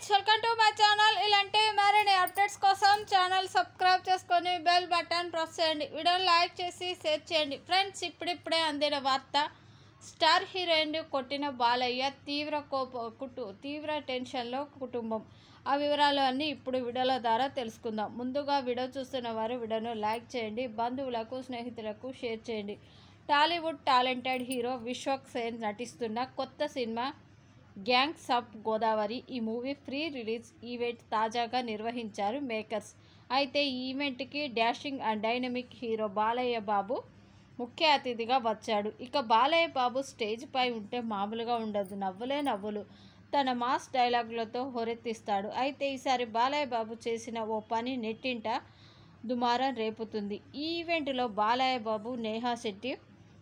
friends welcome to my channel ఇలాంటి మరిన్ని updates కోసం ఛానల్ సబ్స్క్రైబ్ చేసుకొని బెల్ బటన్ ప్రెస్ చేయండి వీడియోని లైక్ చేసి షేర్ చేయండి ఫ్రెండ్స్ ఇప్పుడిప్పుడే అందిన వార్త స్టార్ హీరోయిన్ కొట్టిన బాలయ్య తీవ్ర కోప కుటు తీవ్ర టెన్షన్లో కుటుంబం ఆ వివరాలు అన్నీ ఇప్పుడు వీడియోల ద్వారా తెలుసుకుందాం ముందుగా వీడియో చూస్తున్న వారు వీడియోను లైక్ చేయండి బంధువులకు స్నేహితులకు షేర్ చేయండి టాలీవుడ్ టాలెంటెడ్ హీరో విశ్వక్ సేన్ నటిస్తున్న కొత్త సినిమా గ్యాంగ్స్ ఆఫ్ గోదావరి ఈ మూవీ ప్రీ రిలీజ్ ఈవెంట్ తాజాగా నిర్వహించారు మేకర్స్ అయితే ఈ ఈవెంట్కి dashing and dynamic hero Balayya Babu ముఖ్య అతిథిగా వచ్చాడు ఇక బాలయ్య బాబు స్టేజ్ పై ఉంటే మామూలుగా ఉండదు నవ్వులే నవ్వులు తన మాస్ డైలాగులతో హొరెత్తిస్తాడు అయితే ఈసారి బాలయ్య బాబు చేసిన ఓ పని నెట్టింట దుమారం రేపుతుంది ఈ ఈవెంట్లో బాలయ్య బాబు నేహా శెట్టి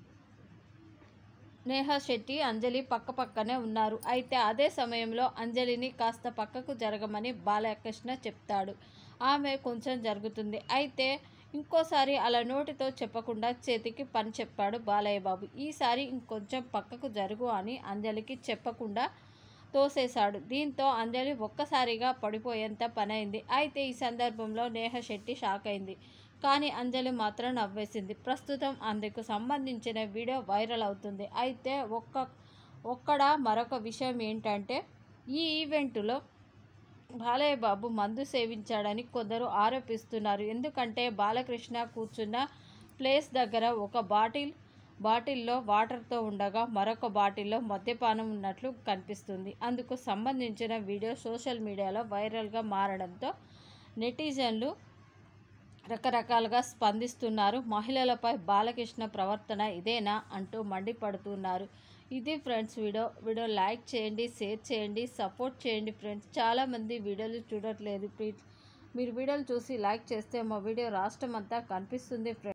నేహా శెట్టి అంజలి పక్క పక్కనే ఉన్నారు అయితే అదే సమయంలో అంజలిని కాస్త పక్కకు జరగమని బాలకృష్ణ చెప్తాడు ఆమె కొంచెం జరుగుతుంది అయితే ఇంకోసారి అలా నోటితో చెప్పకుండా చేతికి పని చెప్పాడు బాలయ్య బాబు ఈసారి ఇంకొంచెం పక్కకు జరుగు అని అంజలికి చెప్పకుండా తోసేశాడు దీంతో అంజలి ఒక్కసారిగా పడిపోయేంత పనైంది అయితే ఈ సందర్భంలో నేహ శెట్టి షాక్ అయింది కానీ అంజలి మాత్రం నవ్వేసింది ప్రస్తుతం అందుకు సంబంధించిన వీడియో వైరల్ అవుతుంది అయితే ఒక్క ఒక్కడ మరొక విషయం ఏంటంటే ఈ ఈవెంట్లో బాలయ్య బాబు మందు సేవించాడని కొందరు ఆరోపిస్తున్నారు ఎందుకంటే బాలకృష్ణ కూర్చున్న ప్లేస్ దగ్గర ఒక బాటిల్ బాటిల్లో వాటర్తో ఉండగా మరొక బాటిల్లో మద్యపానం ఉన్నట్లు కనిపిస్తుంది అందుకు సంబంధించిన వీడియో సోషల్ మీడియాలో వైరల్గా మారడంతో నెటిజన్లు రకరకాలుగా స్పందిస్తున్నారు మహిళలపై బాలకృష్ణ ప్రవర్తన ఇదేనా అంటూ మండిపడుతున్నారు ఇది ఫ్రెండ్స్ వీడియో వీడియో లైక్ చేయండి షేర్ చేయండి సపోర్ట్ చేయండి ఫ్రెండ్స్ చాలామంది వీడియోలు చూడట్లేదు ప్లీజ్ మీరు వీడియోలు చూసి లైక్ చేస్తే మా వీడియో రాష్ట్రం అంతా కనిపిస్తుంది ఫ్రెండ్స్